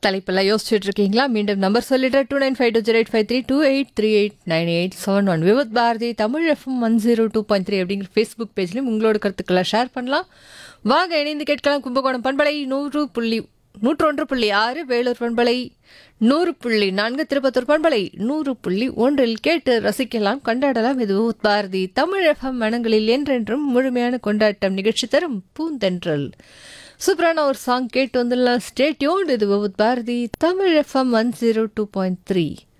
தலைப்பெல்லாம் யோசிச்சுட்டு இருக்கீங்களா மீண்டும் நம்பர் சொல்லிடுறேன் two nine five two zero eight five three two eight three eight nine eight seven one Vividh Bharati Tamil FM one zero two point three அப்படிங்கிற Facebook பேஜ்லையும் உங்களோட கருத்துக்களை ஷேர் பண்ணலாம் வாங்க இணைந்து கேட்கலாம் கும்பகோணம் பண்பலை நூறு புள்ளி நூற்றொன்று புள்ளி ஆறு வேலூர் பண்பலை நூறு புள்ளி நான்கு திருப்பத்தூர் பண்பலை நூறு புள்ளி ஒன்றில் கேட்டு ரசிக்கலாம் கொண்டாடலாம் இது விவத் பாரதி தமிழ் எஃப்எம் மனங்களில் என்றென்றும் முழுமையான கொண்டாட்டம் நிகழ்ச்சி தரும் பூந்தென்றல் சூப்பரான ஒரு சாங் கேட்டு வந்துடலாம் ஸ்டேட்யூன் இது Vividh Bharati Tamil FM one zero two point three